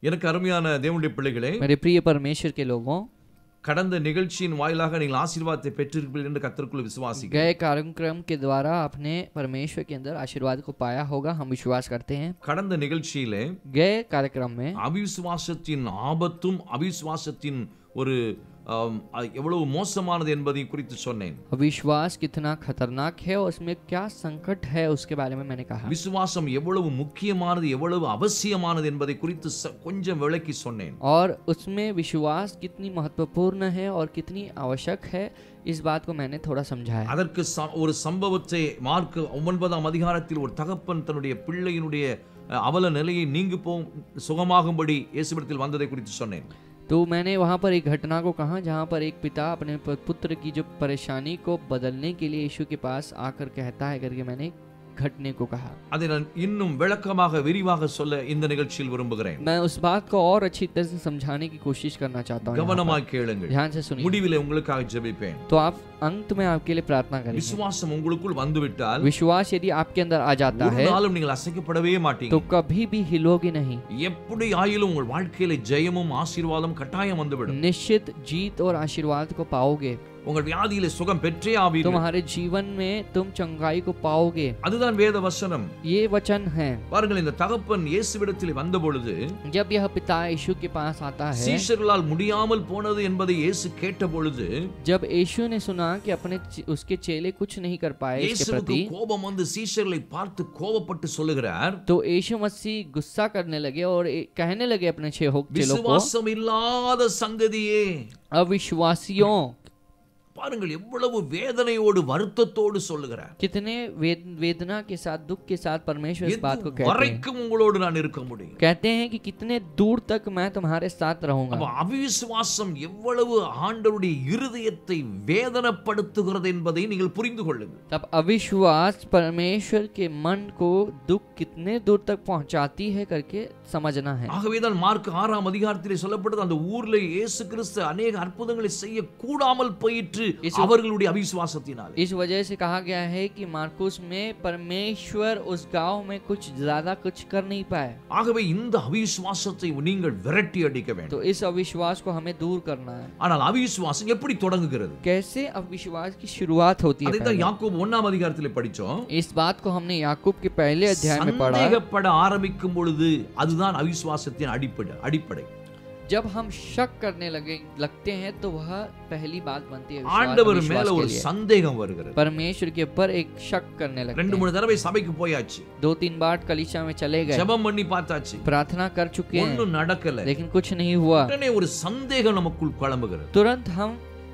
எனக்கு அருமையான தேவனுடைய பிள்ளைகளே मेरे प्रिय परमेश्वर के लोगों கடந்த நிகழ்ச்சியின் வாயிலாக நீங்கள் ஆசீர்வாதத்தை பெற்றிருப்பீர்கள் என்று கத்தருக்குள் விசுவாசி गए कार्यक्रम के द्वारा आपने परमेश्वर के अंदर आशीर्वाद को पाया होगा हम विश्वास करते हैं கடந்த நிகழ்ச்சியிலே गए कार्यक्रम में அவிசுவாசத்தின் ஆபத்தும் அவிசுவாசத்தின் ஒரு ஆம், அ- எவ்வளவு மோசமானது என்பதை குறித்து சொன்னேன் अविश्वास कितना खतरनाक है और उसमें क्या संकट है उसके बारे में मैंने कहा விசுவாசம் எவ்வளவு முக்கியமானது எவ்வளவு அவசியமானது என்பதை குறித்து ச- கொஞ்சம் விளக்கி சொன்னேன் और उसमें विश्वास कितनी महत्वपूर्ण है और कितनी आवश्यक है इस बात को मैंने थोड़ा समझाया அதற்கு ச- ஒரு சம்பவத்தை மார்க் ஒன்பதாம் அதிகாரத்தில் ஒரு தகப்பன் தன்னுடைய பிள்ளையினுடைய அ, அவல நிலையை நீங்கி போ சுகமாகும்படி இயேசுவிடத்தில் வந்ததை குறித்து சொன்னேன் तो मैंने वहाँ पर एक घटना को कहा जहाँ पर एक पिता अपने प- पुत्र की जो परेशानी को बदलने के लिए यीशु के पास आकर कहता है करके मैंने घटने को कहा அதை நான் இன்னும் விளக்கமாக விரிவாக சொல்ல இந்த நிகழ்ச்சியில் விரும்புகிறேன் मैं उस बात को और अच्छी तरह से समझाने की कोशिश करना चाहता हूँ यहाँ கவனமாய் கேளுங்கள் पर। ध्यान से सुनिए முடிவிலே உங்களுக்காக ஜெபிப்பேன் तो आप अंत में आपके लिए प्रार्थना करेंगे விசுவாசம் உங்களுக்குள் வந்துவிட்டால் विश्वास यदि आपके अंदर आ जाता ஒரு है நாளும் நீங்கள் அசைக்கப்படவே மாட்டீங்க तो कभी भी हिलोगे नहीं எப்படி ஆயிலும் உங்கள் வாழ்க்கையில ஜெயமும் ஆசீர்வாதம் கட்டாயம் வந்துவிடும் निश्चित जीत और आशीर्वाद को पाओगे உங்கள் வியாதியில சுகம் பெற்றே ஆவீர்கள் तुम्हारे जीवन में तुम चंगाई को पाओगे அதுதான் வேத வசனம் ये वचन है பாருங்கள் இந்த தகப்பன் இயேசுவிடத்தில் வந்த பொழுது जब यह पिता यीशु के पास आता है சீஷர்களால் முடியாமல் போனது என்பதை இயேசு கேட்ட பொழுது जब यीशु ने सुना कि अपने चे- उसके चेले कुछ नहीं कर पाए इसके இயேசுவுக்கு प्रति கோபம் வந்து சீஷர்களை பார்த்து கோபப்பட்டு சொல்லுகிறார் तो यीशु मसीह गुस्सा करने लगे और ए- कहने लगे अपने छे- चेलों को விசுவாசம் இல்லாத சந்ததியே अविश्वासियों பாருங்கள் எவ்வளவு வேதனையோடு வருத்தத்தோடு சொல்லுகிறார் कितने वेद, वेदना के साथ दुख के साथ परमेश्वर इस बात को எது कहते हैं வரைக்கும் உங்களோடு நான் இருக்க முடியும் कहते हैं कि कितने दूर तक मैं तुम्हारे साथ रहूंगा அப்ப அவிசுவாசம் எவ்வளவு ஆண்டவருடைய இருதயத்தை வேதனைப்படுத்துகிறது என்பதை நீங்கள் புரிந்து கொள்ளுங்கள் तब अविश्वास परमेश्वर के मन को दुख कितने दूर तक पहुंचाती है करके समझना है ஆகவேதான் மார்க் ஆறாம் அதிகாரத்திலே சொல்லப்பட்டது அந்த ஊர்ல இயேசு கிறிஸ்து அநேக அற்புதங்களை செய்ய கூடாமல் போயிற்று அவர்களுடைய அவிசுவாசத்தினால் इस वजह से कहा गया है कि मार्कुस में परमेश्वर उस गांव में कुछ ज्यादा कुछ कर नहीं पाए ஆகவே இந்த அவிசுவாசத்தை நீங்கள் விரட்டி அடிக்க வேண்டும் तो इस अविश्वास को हमें दूर करना है ஆனால் அவிசுவாசம் எப்படி தொடங்குகிறது कैसे अविश्वास की शुरुआत होती है அதைத்தான் पहले? யாக்கோபு ஒன்னாம் அதிகாரத்திலே படிச்சோம் इस बात को हमने याकूब के पहले अध्याय में पढ़ा சந்தேகப்பட ஆரம்பிக்கும் பொழுது அதுதான் அவிசுவாசத்தின் அடிப்படை அடிப்படை जब हम शक करने लगे लगते हैं तो वह पहली बात बनती है विश्वास- ஆண்டவர் अविश्वास மேல के ஒரு लिए। சந்தேகம் வருகிறது परमेश्वर के ऊपर एक शक करने लगते ரெண்டு हैं மூணு தடவை சபைக்கு போயாச்சு दो तीन बार कलीसिया में चले गए ஜெபம் பண்ணி பார்த்தாச்சு प्रार्थना कर चुके हैं ஒண்ணும் நடக்கல लेकिन कुछ नहीं हुआ உடனே ஒரு சந்தேகம் நமக்குள் கிளம்புகிறது तुरंत हम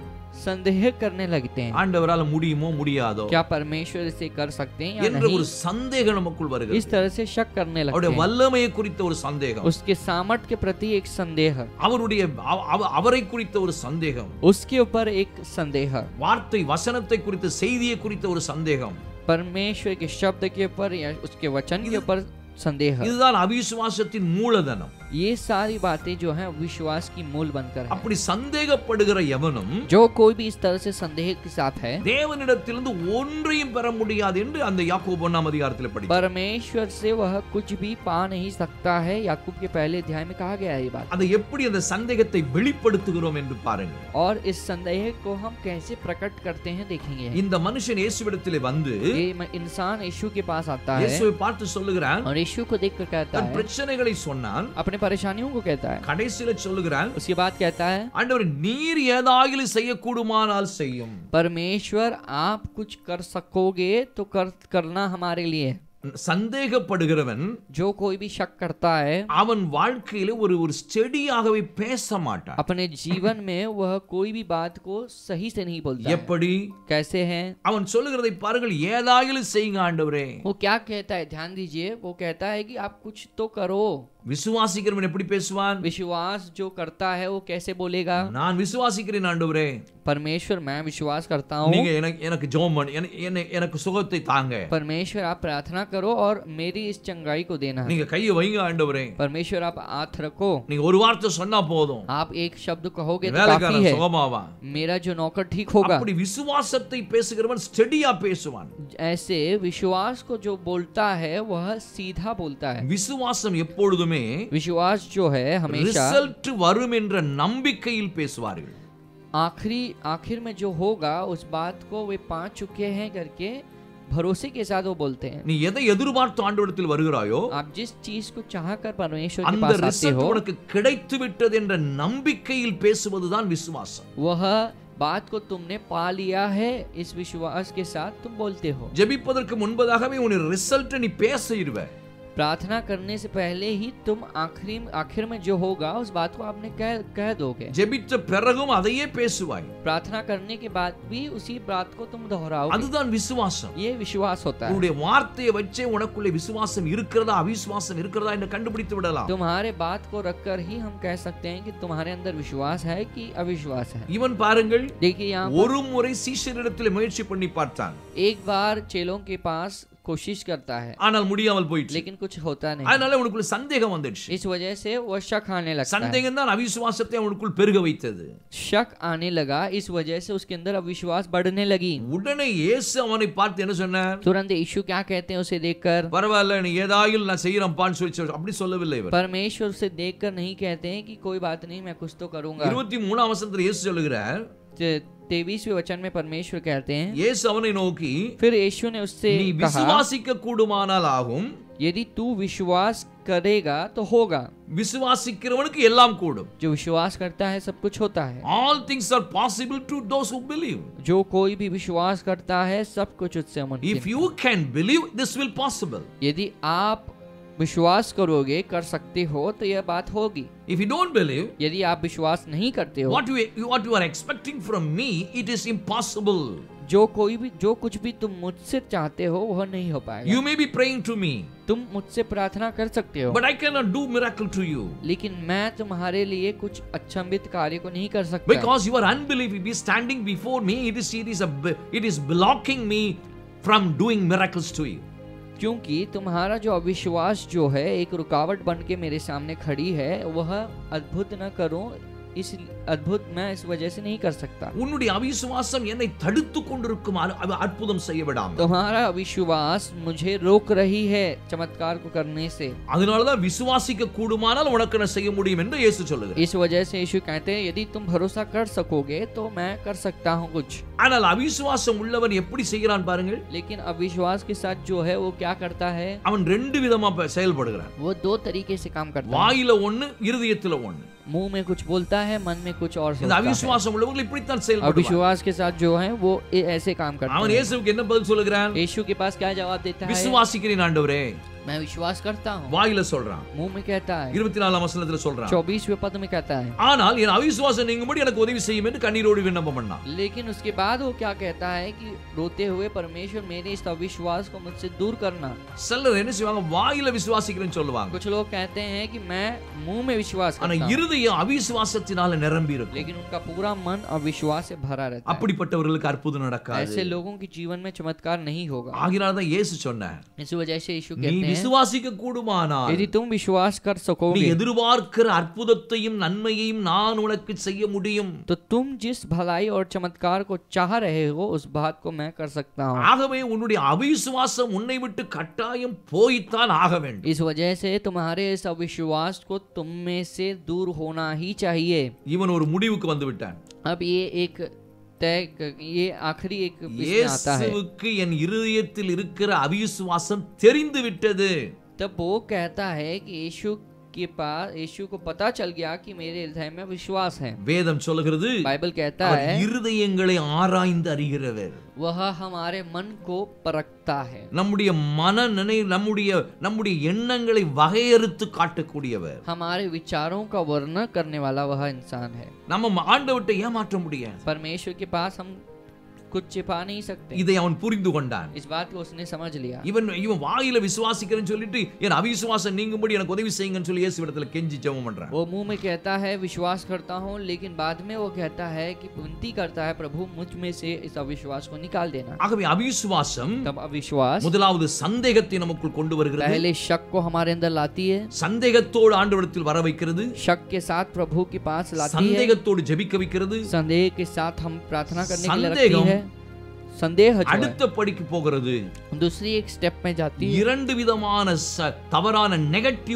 संदेह करने लगते हैं ஆண்டவரால முடியுமோ முடியாதோ क्या परमेश्वर इसे कर सकते हैं या என்ற नहीं ஒரு சந்தேகம் நமக்குள் வருகிறது इस तरह से शक करने लगते அவருடைய हैं வல்லமையை குறித்த ஒரு சந்தேகம் उसके सामर्थ के प्रति एक संदेह அவருடைய அவ- அவ- அவரை குறித்த ஒரு சந்தேகம் उसके ऊपर एक संदेह வார்த்தை வசனத்தை குறித்த செய்தியை குறித்த ஒரு சந்தேகம் परमेश्वर के शब्द के ऊपर या उसके वचन के ऊपर संदेह இதுதான் அவிசுவாசத்தின் மூலதனம் ये सारी बातें जो है विश्वास की मूल बनकर है அப்படி சந்தேகப்படுகிற எவனும் जो कोई भी इस तरह से संदेह के साथ है தேவனிடத்திலிருந்து ஒன்றையும் பெற முடியாது என்று அந்த யாக்கோபு ஒன்னாம் அதிகாரத்தில் படி परमेश्वर से वह कुछ भी पा नहीं सकता है याकूब के पहले अध्याय में कहा गया है ये बात அதை எப்படி அந்த சந்தேகத்தை வெளிப்படுத்துகிறோம் என்று பாருங்கள் और इस संदेह को हम कैसे प्रकट करते हैं देखेंगे இந்த மனுஷன் இயேசுவிடத்திலே வந்து ये म- इंसान यीशु के पास आता है இயேசுவை பார்த்து சொல்லுகிறான் और यीशु को देख कर कहता தன் है பிரச்சனைகளை சொன்னான் अपने परेशानियों को कहता है கடைசியில சொல்லுகிறான் उसके बाद कहता है ஆண்டவர் நீர் ஏதாகிலும் செய்யக்கூடுமானால் செய்யும் परमेश्वर आप कुछ कर सकोगे तो कर करना हमारे लिए சந்தேகப்படுகிறவன் जो कोई भी शक करता है அவன் வாழ்க்கையில ஒரு ஒரு ஸ்டெடியாகவே பேச மாட்டான் अपने जीवन में वह कोई भी बात को सही से नहीं बोलता है। எப்படி कैसे है அவன் சொல்லுகிறதை பாருங்கள் ஏதாகிலும் செய்யுங்க ஆண்டவரே वो क्या कहता है ध्यान दीजिए वो कहता है कि आप कुछ तो करो விசுவாசிக்கிறவன் எப்படி பேசுவான் विश्वास जो करता है वो कैसे बोलेगा நான் விசுவாசிக்கிறேன் ஆண்டவரே परमेश्वर मैं विश्वास करता हूँ நீங்க எனக்கு எனக்கு ஜெபம் பண்ணி எனக்கு- என்னை- எனக்கு சுகத்தை தாங்க परमेश्वर आप प्रार्थना करो और मेरी इस चंगाई को देना है நீங்க கையை வைங்க ஆண்டவரே परमेश्वर आप हाथ रखो நீங்க ஒரு வார்த்தை சொன்னா போதும் आप एक शब्द कहोगे तो काफी வேலைக்காரன் है சுகமாவான் मेरा जो नौकर ठीक होगा அப்படி விசுவாசத்தை பேசுகிறவன் ஸ்டெடியா பேசுவான் ऐसे विश्वास को जो बोलता है वह सीधा बोलता है விசுவாசம் எப்பொழுதுமே எப்பொழுதுமே विश्वास जो है हमेशा ரிசல்ட் வரும் என்ற நம்பிக்கையில் பேசுவார்கள் आखिरी आखिर में जो होगा उस बात को वे पा चुके हैं करके भरोसे के साथ वो बोलते हैं நீ எதை எதிர்பார்த்து ஆண்டவரத்தில் வருகிறாயோ आप जिस चीज को चाह कर परमेश्वर के அந்த पास आते ரிசல்ட் हो உனக்கு கிடைத்து விட்டது என்ற நம்பிக்கையில் பேசுவதுதான் விசுவாசம் वह बात को तुमने पा लिया है इस विश्वास के साथ तुम बोलते हो ஜெபிப்பதற்கு முன்பதாகவே உன் ரிசல்ட் நீ பேசிடுவ प्रार्थना करने से पहले ही तुम आखिरी आखिर में जो होगा उस बात को आपने कह कह दोगे ஜெபித்த பிறகும் அதையே பேசுவாய் प्रार्थना करने के बाद भी उसी बात को तुम दोहराओगे அதுதான் விசுவாசம் ये विश्वास होता है உன்னுடைய வார்த்தையை வச்சே உனக்குள்ளே விசுவாசம் இருக்கிறதா அவிசுவாசம் இருக்கிறதா என்று கண்டுபிடித்து விடலாம் तुम्हारे बात को रखकर ही हम कह सकते हैं कि तुम्हारे अंदर विश्वास है कि अविश्वास है இவன் பாருங்கள் देखिए यहाँ ஒரு முறை சீஷரிடத்தில் முயற்சி பண்ணி பார்த்தான் एक बार चेलों के पास कोशिश करता है ஆனால் முடியாமல் போயிடுச்சு लेकिन कुछ होता नहीं அதனால உனக்குள்ள சந்தேகம் வந்துடுச்சு इस वजह से वो शक आने लगता है சந்தேகம் தான் அவிசுவாசத்தை அவனுக்குள் பெருக வைத்தது शक आने लगा इस वजह से उसके अंदर अविश्वास बढ़ने लगी உடனே இயேசு அவனை பார்த்து என்ன சொன்னார் तुरंत यीशु क्या कहते हैं उसे देखकर பரவாயில்ல நீ ஏதாயில் நான் செய்யறேன்ப்பான்னு சொல்லி சொல்லி- அப்படி சொல்லவில்லை இவர் परमेश्वर उसे देखकर नहीं कहते हैं कि कोई बात नहीं मैं कुछ तो करूंगा இருபத்தி மூணாம் வசனத்தில் இயேசு சொல்லுகிறார் तेवीसवें वचन में परमेश्वर कहते हैं இயேசு அவனை நோக்கி फिर यीशु ने उससे நீ कहा விசுவாசிக்க கூடுமானால் ஆகும் यदि तू विश्वास करेगा तो होगा விசுவாசிக்கிறவனுக்கு எல்லாம் கூடும் जो विश्वास करता है सब कुछ होता है all things are possible to those who believe जो कोई भी विश्वास करता है सब कुछ उससे मुमकिन if you can believe this will possible यदि आप विश्वास करोगे कर सकते हो तो यह बात होगी if you don't believe यदि आप विश्वास नहीं करते हो what you what you are expecting from me it is impossible जो कोई भी जो कुछ भी तुम मुझसे चाहते हो वह नहीं हो पाएगा you may be praying to me तुम मुझसे प्रार्थना कर सकते हो but i cannot do miracle to you लेकिन मैं तुम्हारे लिए कुछ अचंभित कार्य को नहीं कर सकता because your unbelief is standing before me it is it is a it is blocking me from doing miracles to you क्योंकि तुम्हारा जो अविश्वास जो है एक रुकावट बन के मेरे सामने खड़ी है वह अद्भुत न करूं इस अद्भुत मैं इस वजह से नहीं कर सकता உன்னுடைய அவிசுவாசம் என்னை தடுத்து கொண்டிருக்குமாறு அவ அற்புதம் செய்ய விடாமல் तुम्हारा अविश्वास मुझे रोक रही है चमत्कार को करने से அதனாலதான் விசுவாசிக்க கூடுமானால் உனக்கு நான் செய்ய முடியும் என்று இயேசு சொல்லுகிறார் इस वजह से यीशु कहते हैं यदि तुम भरोसा कर सकोगे तो मैं कर सकता हूँ कुछ ஆனால் அவிசுவாசம் உள்ளவன் எப்படி செய்கிறான் பாருங்கள் लेकिन अविश्वास के साथ जो है वो क्या करता है அவன் ரெண்டு விதமா ப- செயல்படுகிறான் वो दो तरीके से काम करता है வாயில ஒண்ணு இருதயத்துல ஒண்ணு मुंह में कुछ बोलता है मन में कुछ और இந்த सोचता है அவிசுவாசம் உள்ளவங்க இப்படித்தான் செயல்படுவான் अविश्वास के साथ जो है वो ए- ऐसे काम करते அவன் हैं இயேசுவுக்கு என்ன பதில் சொல்லுகிறான் यीशु के पास क्या जवाब देता है விசுவாசிக்கிறேன் ஆண்டவரே मैं विश्वास करता हूँ வாயில சொல்றான் मुंह में कहता है இருபத்தி நாலாம் வசனத்துல சொல்றான் चौबीसवें पद में कहता है ஆனால் என் அவிசுவாசம் நீங்கும்படி எனக்கு உதவி செய்யும் என்று கண்ணீரோடு விண்ணப்பம் பண்ணான் लेकिन उसके बाद वो क्या कहता है कि रोते हुए परमेश्वर मेरे इस अविश्वास को मुझसे दूर करना சிலர் என்ன செய்வாங்க வாயில விசுவாசிக்கிறேன்னு சொல்லுவாங்க कुछ लोग कहते हैं कि मैं मुंह में विश्वास ஆனா करता हूं, இருதயம் அவிசுவாசத்தினால நிரம்பி இருக்கும் लेकिन उनका पूरा मन अविश्वास से भरा रहता है அப்படிப்பட்டவர்களுக்கு அற்புதம் நடக்காது ऐसे लोगों के जीवन में चमत्कार नहीं होगा ஆகினால தான் இயேசு சொன்னார் इस वजह से यीशु நீ कहते हैं விசுவாசிக்க கூடுமானால் यदि तुम विश्वास कर நீ सकोगे எதிர்பார்க்கிற அற்புதத்தையும் நன்மையையும் நான் உனக்கு செய்ய முடியும் तो तुम जिस भलाई और चमत्कार को चाह रहे हो उस बात को मैं कर सकता हूँ ஆகவே உன்னுடைய அவிசுவாசம் உன்னை விட்டு கட்டாயம் போய்த்தான் ஆக வேண்டும் इस वजह से तुम्हारे इस अविश्वास को तुम में से दूर होना ही चाहिए இவன் ஒரு முடிவுக்கு வந்து விட்டான் अब ये एक तय ये आखिरी एक इसमें आता है இயேசுவுக்கு என் இருதயத்தில் இருக்கிற அவிசுவாசம் தெரிந்து விட்டது तब वो कहता है कि यीशु के पास यीशु को पता चल गया कि मेरे हृदय में विश्वास है வேதம் சொல்லுகிறது बाइबल कहता அவர் है இருதயங்களை ஆராய்ந்து அறிகிறவர் वह हमारे मन को परखता है நம்முடைய மன நினை நம்முடைய நம்முடைய எண்ணங்களை வகையறுத்து காட்டக்கூடியவர் हमारे विचारों का वर्णन करने वाला वह इंसान है நம்ம ஆண்டவர்கிட்ட ஏமாற்ற முடியாது परमेश्वर के पास हम कुछ छिपा नहीं सकते இதை அவன் புரிந்து கொண்டான் इस बात को उसने समझ लिया இவன் இவன் வாயில விசுவாசிக்கிறேன்னு சொல்லிட்டு என் அவிசுவாசம் நீங்கும்படி எனக்கு உதவி செய்யுங்கன்னு சொல்லி இயேசு இடத்துல கெஞ்சி ஜெபம் பண்றான் वो मुंह में कहता है विश्वास करता हूँ लेकिन बाद में वो कहता है कि विनती करता है प्रभु मुझ में से इस अविश्वास को निकाल देना ஆகவே அவிசுவாசம் तब अविश्वास முதலாவது சந்தேகத்தை நமக்குள் கொண்டு வருகிறது पहले शक को हमारे अंदर लाती है சந்தேகத்தோடு ஆண்டவரத்தில் வர வைக்கிறது शक के साथ प्रभु के पास लाती है சந்தேகத்தோடு ஜெபிக்க வைக்கிறது संदेह के साथ हम प्रार्थना करने के लिए संदेहम रखती है संदेह जो है அடுத்த படிக்கு போகிறது दूसरी एक स्टेप में जाती है இரண்டு விதமான ச- தவறான நெகட்டிவ்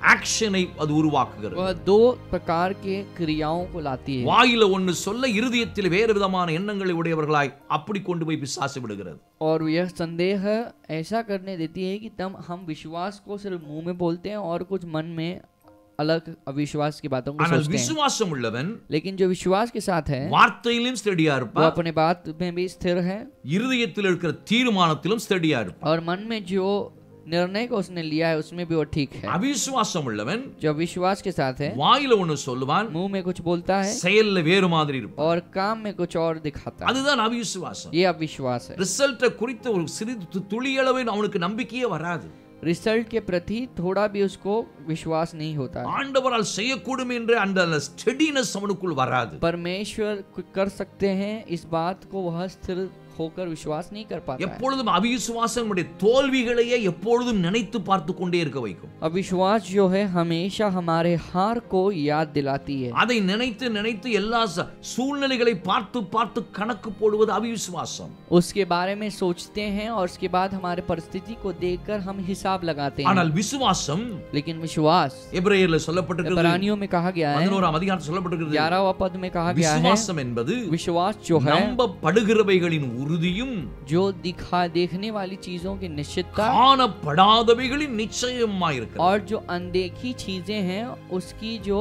ஆக்ஷனை அது உருவாக்குகிறது वह दो प्रकार के क्रियाओं को लाती है வாயில ஒண்ணு சொல்ல இருதயத்தில் வேறு விதமான எண்ணங்களை உடையவர்களாய் அப்படி கொண்டு போய் பிசாசு விடுகிறது और यह संदेह ऐसा करने देती है कि तब हम विश्वास को सिर्फ मुंह में बोलते हैं और कुछ मन में अलग अविश्वास की बातों को ஆனால் सोचते हैं விசுவாசம் உள்ளவன் लेकिन जो विश्वास के साथ है வார்த்தையிலும் ஸ்டெடியா वो இருப்பான் अपने बात में भी स्थिर है இருதயத்தில் இருக்கிற தீர்மானத்திலும் ஸ்டெடியா இருப்பான் और मन में जो निर्णय को उसने लिया है उसमें भी वो ठीक है அவிசுவாசம் உள்ளவன் जो विश्वास के साथ है வாயில ஒண்ணு சொல்லுவான் मुंह में कुछ बोलता है செயல்ல வேறு மாதிரி இருப்பான் और काम में कुछ और दिखाता है அதுதான் அவிசுவாசம் ये अविश्वास है ரிசல்ட்டை குறித்த ஒரு சிறிது து- துளியளவு அவனுக்கு நம்பிக்கையே வராது रिजल्ट के प्रति थोड़ा भी उसको विश्वास नहीं होता है ஆண்டவரால் செய்யக்கூடும் என்ற அந்த ஸ்டெடினஸ் அவனுக்குள் வராது परमेश्वर क- कर सकते हैं इस बात को वह स्थिर होकर विश्वास नहीं कर पाता है எப்பொழுதும் அவிசுவாசம் நம்முடைய தோல்விகளையே எப்பொழுதும் நினைத்து பார்த்து கொண்டே இருக்க வைக்கும் अविश्वास जो है हमेशा हमारे हार को याद दिलाती है அதை நினைத்து நினைத்து எல்லா ச- சூழ்நிலைகளை பார்த்து பார்த்து கணக்கு போடுவது அவிசுவாசம் उसके बारे में सोचते हैं और उसके बाद हमारे परिस्थिति को देखकर हम हिसाब लगाते हैं ஆனால் விசுவாசம் लेकिन विश्वास எபிரேயர்ல சொல்லப்பட்டிருக்கிறது प्राणियों में कहा गया है பதினோராம் அதிகாரத்தில் சொல்லப்பட்டிருக்கிறது ग्यारहवा पद में कहा गया है விசுவாசம் என்பது विश्वास जो है நம்பப்படுகிறவைகளின் உறுதியும் जो दिखा देखने वाली चीजों की निश्चितता காணப்படாதவைகளின் நிச்சயமாயிருக்கிறது और जो अनदेखी चीजें हैं उसकी जो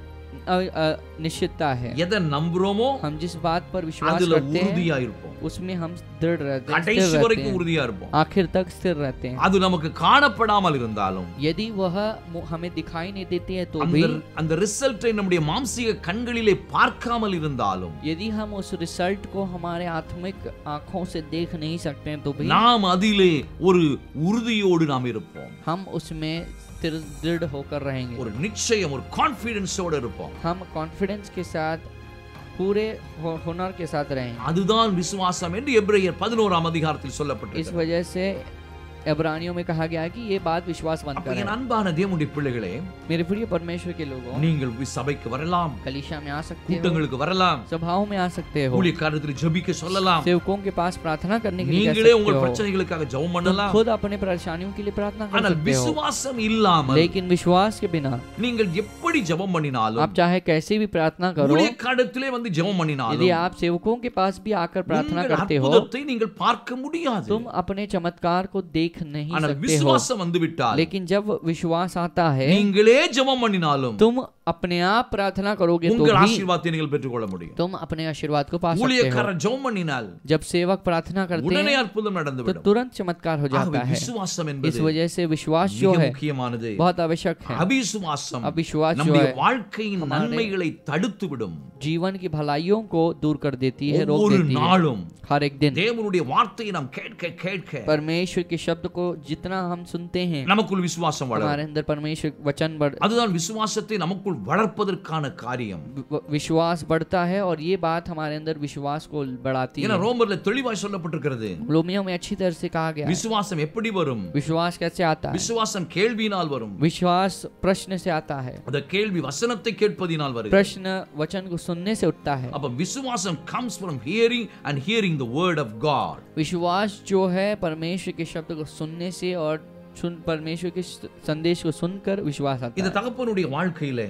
अ, अ, निश्चितता है எதை நம்புறோமோ हम जिस बात पर विश्वास அதுல करते हैं உறுதியா இருப்போம் उसमें हम दृढ़ रहते हैं स्थिर கடைசி रहते வரைக்கும் हैं உறுதியா இருப்போம் आखिर तक स्थिर रहते हैं அது நமக்கு காணப்படாமல் இருந்தாலும் यदि वह मु- हमें दिखाई नहीं देती है तो அந்த भी அந்த ரிசல்ட்டை நம்முடைய மாம்சீக கண்களிலே பார்க்காமல் இருந்தாலும் यदि हम उस रिजल्ट को हमारे आत्मिक आंखों से देख नहीं सकते हैं तो भी நாம் அதிலே ஒரு உறுதியோடு நாம் இருப்போம் हम उसमें स्थिर दृढ़ होकर रहेंगे ஒரு நிச்சயம் ஒரு கான்பிடன்ஸோடு இருப்போம் हम कॉन्फिडेंस के साथ पूरे हो- हुनर के साथ रहेंगे அதுதான் விசுவாசம் என்று எபிரேயர் பதினோராம் அதிகாரத்தில் इस சொல்லப்பட்டிருக்கிறது वजह से इब्रानियों में कहा गया है कि ये बात विश्वासवंत அப்ப कर என் है அன்பான தேவனுடைய பிள்ளைகளே मेरे प्रिय परमेश्वर के लोगों நீங்கள் வி- சபைக்கு வரலாம் कलिशा में आ सकते हो கூட்டங்களுக்கு வரலாம் सभाओं में आ सकते हो ஊழியக்காரத்தில் ஜெபிக்க சொல்லலாம் सेवकों के पास प्रार्थना करने के लिए कह நீங்களே सकते உங்கள் हो பிரச்சனைகளுக்காக ஜெபம் तुम பண்ணலாம் खुद अपने परेशानियों के लिए प्रार्थना कर ஆனால் सकते हो விசுவாசம் இல்லாமல் लेकिन विश्वास के बिना நீங்கள் எப்படி ஜெபம் பண்ணினாலும் आप चाहे कैसे भी प्रार्थना करो ஊழியக்காரத்திலே வந்து ஜெபம் यदि பண்ணினாலும் आप सेवकों के पास भी आकर प्रार्थना உங்கள் करते हो அற்புதத்தை நீங்கள் பார்க்க முடியாது तुम अपने चमत्कार को देख नहीं ஆனால் सकते हो விசுவாசம் வந்து விட்டால் लेकिन जब विश्वास आता है நீங்களே ஜெபம் பண்ணினாலும் तुम अपने आप प्रार्थना करोगे तो உங்கள் भी ஆசீர்வாதத்தை நீங்கள் பெற்றுக்கொள்ள முடியும் तुम अपने आशीर्वाद को पा सकते हो ஊழியக்காரர் ஜெபம் பண்ணினால் जब सेवक प्रार्थना करते உடனே हैं அற்புதம் तो நடந்துவிடும் तुरंत चमत्कार हो ஆகவே जाता है விசுவாசம் इस என்பது वजह से विश्वास जो மிக है முக்கியமானது बहुत आवश्यक है அவிசுவாசம் अविश्वास जो நம்முடைய है வாழ்க்கையின் நன்மைகளை தடுத்து விடும் जीवन की भलाइयों को दूर कर देती है रोक ஒவ்வொரு देती है நாளும் हर एक दिन தேவனுடைய வார்த்தையை நாம் கேட்க கேட்க परमेश्वर के शब्द को जितना हम सुनते हैं நமக்குள் விசுவாசம் வளரும் हमारे अंदर परमेश्वर वचन बढ़ அதுதான் விசுவாசத்தை நமக்குள் வளர்ப்பதற்கான காரியம் वि- विश्वास बढ़ता है और ये बात हमारे अंदर विश्वास को बढ़ाती ஏன்னா है ரோமர்ல தெளிவாய் சொல்லப்பட்டிருக்கிறது रोमियो में अच्छी तरह से कहा गया है விசுவாசம் எப்படி வரும் विश्वास कैसे आता है விசுவாசம் கேள்வியினால் வரும் विश्वास प्रश्न से आता है அந்த கேள்வி வசனத்தை கேட்பதினால் வருகிறது प्रश्न वचन को सुनने से उठता है அப்ப விசுவாசம் comes from hearing and hearing the word of God विश्वास जो है परमेश्वर के शब्द को सुनने से और सुन परमेश्वर के स- संदेश को सुनकर विश्वास आता இந்த है தகப்பனுடைய வாழ்க்கையில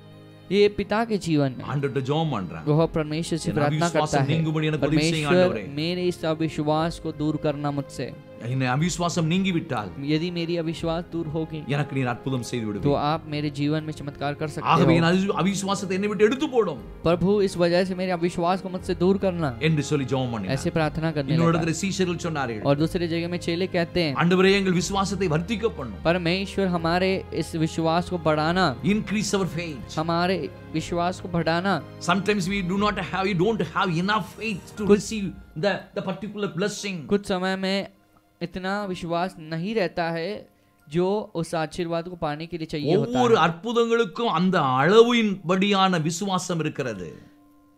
ये पिता के जीवन में ஆண்டுட்டு ஜெபம் பண்றான் वह परमेश्वर से என் प्रार्थना करता அவிசுவாசம் है நீங்கும்படி எனக்கு உதவி செய்யுங்க परमेश्वर ஆண்டவரே मेरे इस अविश्वास को दूर करना मुझसे என்னை அவிசுவாசம் நீங்கிவிட்டால் यदि मेरी अविश्वास दूर होगी எனக்கு நீர் அற்புதம் செய்து तो விடுவீர் आप मेरे जीवन में चमत्कार कर सकते ஆகவே हो என் அவி- அவிசுவாசத்தை என்னை விட்டு எடுத்து போடும் प्रभु इस वजह से मेरे अविश्वास को मुझसे दूर करना என்று சொல்லி ஜெபம் பண்ணினார் ऐसे प्रार्थना करने இன்னொரு लगा இடத்துல சீஷர்கள் சொன்னார்கள் और दूसरी जगह में चेले कहते हैं ஆண்டவரே எங்கள் விசுவாசத்தை வர்த்திக்க பண்ணும் परमेश्वर हमारे इस विश्वास को बढ़ाना increase our faith हमारे विश्वास को बढ़ाना sometimes we do not have we don't have enough faith to receive the the particular blessing कुछ समय में इतना विश्वास नहीं रहता है जो उस आशीर्वाद को पाने के लिए चाहिए होता ஒவ்வொரு है அற்புதங்களுக்கும் அந்த அளவின் படியான விசுவாசம் இருக்கிறது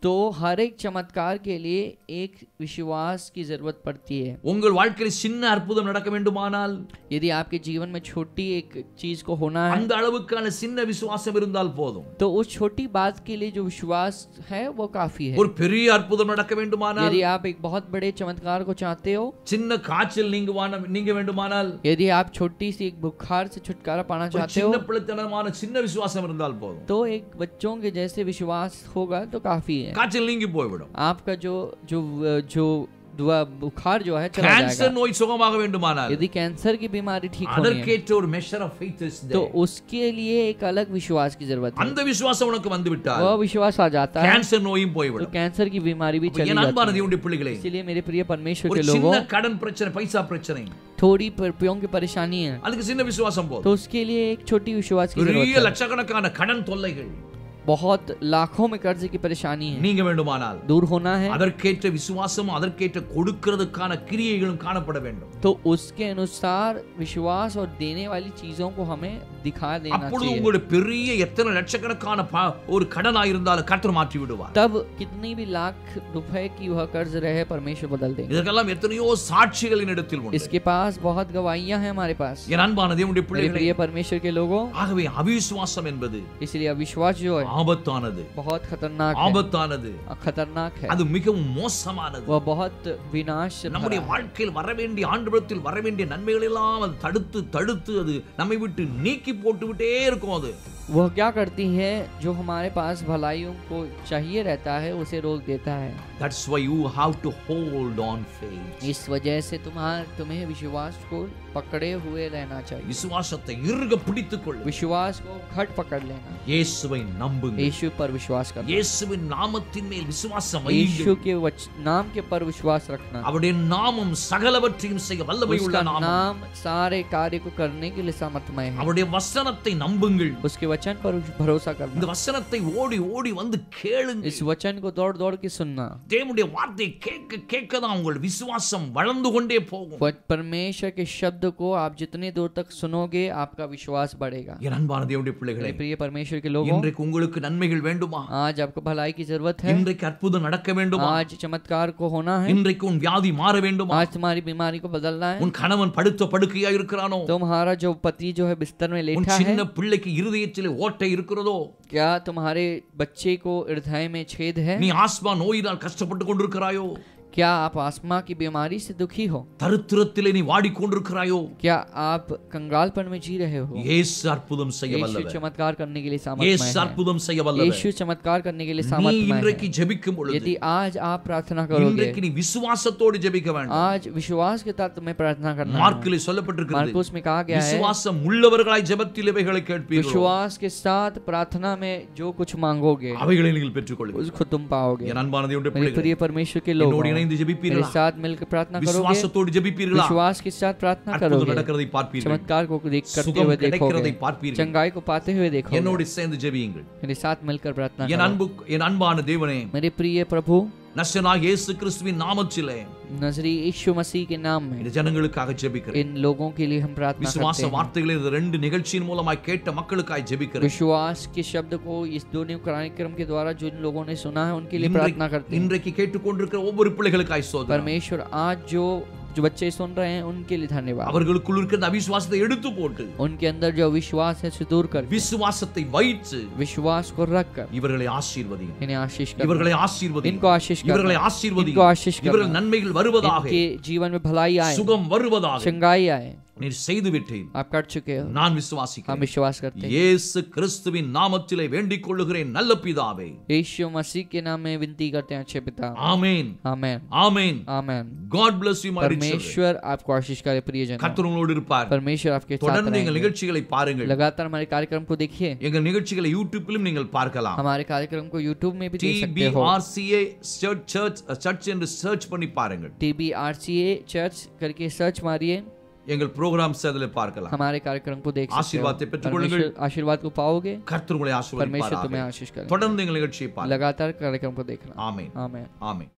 तो हर एक चमत्कार के लिए एक विश्वास की जरूरत पड़ती है உங்கள் வாழ்க்கையில் சின்ன அற்புதம் நடக்க வேண்டுமானால் यदि आपके जीवन में छोटी एक चीज को होना है அந்த அளவுக்கான சின்ன விசுவாசம் இருந்தால் போதும் तो उस छोटी बात के लिए जो विश्वास है वो काफी है ஒரு பெரிய அற்புதம் நடக்க வேண்டுமானால் यदि आप एक बहुत बड़े चमत्कार को चाहते हो சின்ன காய்ச்சல் நீங்குவான நீங்க வேண்டுமானால் यदि आप छोटी सी एक बुखार से छुटकारा पाना ஒரு चाहते हो சின்ன பிள்ளைத்தனமான சின்ன விசுவாசம் இருந்தால் போதும் तो एक बच्चों के जैसे विश्वास होगा तो काफी है காய்ச்சல் நீங்கி போய்விடும் आपका जो जो जो दुआ बुखार जो है चला கேன்சர் जाएगा நோய் சுகமாக வேண்டுமானால் यदि कैंसर की बीमारी ठीक होनी है அதற்கேற்ற ஒரு மெஷர் ஆஃப் ஃபெய்த் இஸ் तो उसके लिए एक अलग विश्वास की जरूरत है அந்த விசுவாசம் உனக்கு வந்து விட்டால் वह विश्वास आ जाता है கேன்சர் நோயும் तो போய்விடும் कैंसर की बीमारी भी चली என் जाती அன்பான है தேவனுடைய பிள்ளைகளே इसीलिए मेरे प्रिय परमेश्वर ஒரு के लोगों சின்ன கடன் பிரச்சனை பைசா பிரச்சனை थोड़ी रुपयों की परेशानी है அதுக்கு சின்ன விசுவாசம் போதும் तो उसके लिए एक छोटी विश्वास की जरूरत பெரிய है லட்சக்கணக்கான கடன் தொல்லைகள் बहुत लाखों में कर्ज की परेशानी है நீங்க வேண்டுமானால் दूर होना है அதற்கேற்ற விசுவாசம் அதற்கேற்ற கொடுக்கிறதுக்கான கிரியைகளும் காணப்பட வேண்டும் तो उसके अनुसार विश्वास और देने वाली चीजों को हमें दिखा देना அப்பொழுது चाहिए உங்களுடைய பெரிய எத்தனை லட்சக்கணக்கான ப- ஒரு கடனாக இருந்தாலும் கர்த்தர் மாற்றி விடுவார் तब कितनी भी लाख रुपए की वह कर्ज रहे परमेश्वर बदल देंगे இதற்கெல்லாம் எத்தனையோ சாட்சிகளின் இடத்தில் உண்டு इसके पास बहुत गवाहियां हैं हमारे पास என் அன்பான தேவனுடைய मेरे பிள்ளைகளே प्रिय परमेश्वर के लोगों ஆகவே அவிசுவாசம் என்பது इसलिए अविश्वास जो है ஆபத்தானது बहुत खतरनाक है ஆபத்தானது खतरनाक है அது மிகவும் மோசமானது वह बहुत विनाश भरा நம்முடைய है। வாழ்க்கையில் வர வேண்டிய ஆண்டுபுறத்தில் வர வேண்டிய நன்மைகள் எல்லாம் அது தடுத்து தடுத்து அது நம்மை விட்டு நீக்கி போட்டு விட்டே இருக்கும் அது वह क्या करती है जो हमारे पास भलाइयों को चाहिए रहता है उसे रोक देता है that's why you have to hold on faith इस वजह से तुम्हार तुम्हें विश्वास को पकड़े हुए रहना चाहिए விசுவாசத்தை இறுக பிடித்துக் கொள்ளு विश्वास को घट पकड़ लेना இயேசுவை நம்புங்க यीशु पर विश्वास करना இயேசுவின் நாமத்தின் மேல் விசுவாசம் வையுங்கள் यीशु के वच, नाम के पर विश्वास रखना அவருடைய நாமம் சகலவற்றையும் செய்ய வல்லமை உள்ள उसका நாமம் नाम सारे कार्य को करने के लिए सामर्थ्यमय है அவருடைய வசனத்தை நம்புங்கள் उसके वचन पर भरोसा करना இந்த வசனத்தை ஓடி ஓடி வந்து கேளுங்க इस वचन को दौड़ दौड़ के सुनना தேவனுடைய வார்த்தையை கேட்க கேட்க தான் உங்கள் விசுவாசம் வளர்ந்து கொண்டே போகும் पर- परमेश्वर के शब्द को आप जितने दूर तक सुनोगे आपका विश्वास बढ़ेगा என் அன்பான தேவனுடைய பிள்ளைகளே मेरे प्रिय परमेश्वर के लोगों இன்றைக்கு உங்களுக்கு நன்மைகள் வேண்டுமா आज आपको भलाई की जरूरत है இன்றைக்கு அற்புதம் நடக்க வேண்டுமா आज चमत्कार को होना है இன்றைக்கு உன் வியாதி மாற வேண்டுமா आज तुम्हारी बीमारी को बदलना है உன் கணவன் படுத்த படுக்கையா இருக்கிறானோ तुम्हारा जो पति जो है बिस्तर में உன் लेटा है சின்ன பிள்ளைக்கு இருதயத்திலே ஓட்டை இருக்கிறதோ क्या तुम्हारे बच्चे को हृदय में छेद है நீ ஆஸ்மா நோயினால் கஷ்டப்பட்டு கொண்டிருக்கிறாயோ क्या आप आसमा की बीमारी से दुखी हो தரித்திரத்திலே நீ வாடிக்கொண்டிருக்கிறாயோ क्या आप कंगालपन में जी रहे हो இயேசு அற்புதம் செய்ய यीशु வல்லவர் चमत्कार करने के लिए இயேசு सामर्थ्य है அற்புதம் செய்ய வல்லவர் यीशु चमत्कार करने के लिए நீ सामर्थ्य है இன்றைக்கு ஜெபிக்கும் பொழுது यदि आज आप प्रार्थना करोगे இன்றைக்கு நீ விசுவாசத்தோடு ஜெபிக்க வேண்டும் आज विश्वास के साथ तुम्हें प्रार्थना करना है மார்க்கிலே சொல்லப்பட்டிருக்கிறது मार्कुस में कहा गया है விசுவாசம் உள்ளவர்களாய் ஜெபத்தில் இவைகளை கேட்பீர்கள் विश्वास के साथ प्रार्थना में जो कुछ मांगोगे அவைகளை நீங்கள் பெற்றுக்கொள்ளுங்கள் उसको तुम पाओगे என் அன்பான தேவனுடைய मेरे பிள்ளைகளே प्रिय परमेश्वर के लोग என்னோடு இணைந்து मेरे ஜெபிப்பீர்களா साथ मिलकर प्रार्थना करोगे விசுவாசத்தோடு ஜெபிப்பீர்களா विश्वास के साथ प्रार्थना அற்புதம் करोगे நடக்கிறதை பார்ப்பீர்கள் चमत्कार को देख करते சுகம் हुए கிடைக்கிறதை देखोगे பார்ப்பீர்கள் चंगाई को पाते हुए देखोगे என்னோடு சேர்ந்து ஜெபியுங்கள் मेरे साथ मिलकर प्रार्थना என் करो அன்பு என் அன்பான தேவனே मेरे प्रिय प्रभु நசனாக இயேசு கிறிஸ்துவின் நாமத்திலே नजरी यीशु मसीह के नाम में இந்த ஜனங்களுக்காக ஜெபிக்கிறேன் इन लोगों के लिए हम प्रार्थना करते விசுவாச हैं வார்த்தைகளை இந்த ரெண்டு நிகழ்ச்சியின் மூலமாய் கேட்ட மக்களுக்காய் ஜெபிக்கிறேன் विश्वास के शब्द को इस दोनों कार्यक्रम के द्वारा जिन लोगों ने सुना है उनके लिए இன்றைக்கு- प्रार्थना करते हैं இன்றைக்கு கேட்டுக்கொண்டிருக்கிற ஒவ்வொரு பிள்ளைகளுக்காய் சோதனை परमेश्वर आज जो जो बच्चे सुन रहे हैं उनके लिए धन्यवाद அவர்களுக்குள் இருக்கிற அந்த அவிசுவாசத்தை எடுத்து போட்டு उनके अंदर जो विश्वास है उसे दूर कर விசுவாசத்தை வைத்து विश्वास को रख कर இவர்களை ஆசீர்வதியும் इन्हें आशीष कर இவர்களை ஆசீர்வதியும் इनको आशीष இவர்களை कर ஆசீர்வதியும் इनको आशीष இவர்கள் करना நன்மைகள் வருவதாக इनके जीवन में भलाई आए சுகம் வருவதாக चंगाई आए நீர் செய்து விட்டேன் आप कर चुके हो நான் हम விசுவாசிக்கிறேன் विश्वास करते हैं இயேசு கிறிஸ்துவின் நாமத்திலே வேண்டிக் கொள்ளுகிறேன் நல்ல பிதாவே यीशु मसीह के नाम में विनती करते हैं अच्छे पिता amen amen amen amen God bless you my rich children. परमेश्वर आपको आशीष करे प्रियजन கர்த்தர் உங்களோடு இருப்பார் परमेश्वर आपके साथ தொடர்ந்து எங்கள் रहेंगे நிகழ்ச்சிகளை பாருங்கள் लगातार हमारे कार्यक्रम को देखिए எங்கள் நிகழ்ச்சிகளை யூடியூப்பிலும் நீங்கள் பார்க்கலாம் हमारे कार्यक्रम को यूट्यूब में भी देख सकते हो டிபிஆர்சிஏ சர்ச் சர்ச் சர்ச் என்று சர்ச் பண்ணி பாருங்கள் टीबी आरसीए चर्च करके सर्च मारिए எங்கள் ப்ரோக்ராம்ஸ் அதில் பார்க்கலாம் हमारे कार्यक्रम को देख सकते हो ஆசீர்வாதத்தை பெற்றுக்கொள்ளுங்கள் परमेश्वर आशीर्वाद को पाओगे கர்த்தர் உங்களை परमेश्वर तुम्हें ஆசீர்வதிப்பாராக आशीष करे தொடர்ந்து எங்கள் நிகழ்ச்சியை பாருங்கள் लगातार कार्यक्रम को देखना ஆமென் आमेन ஆமென்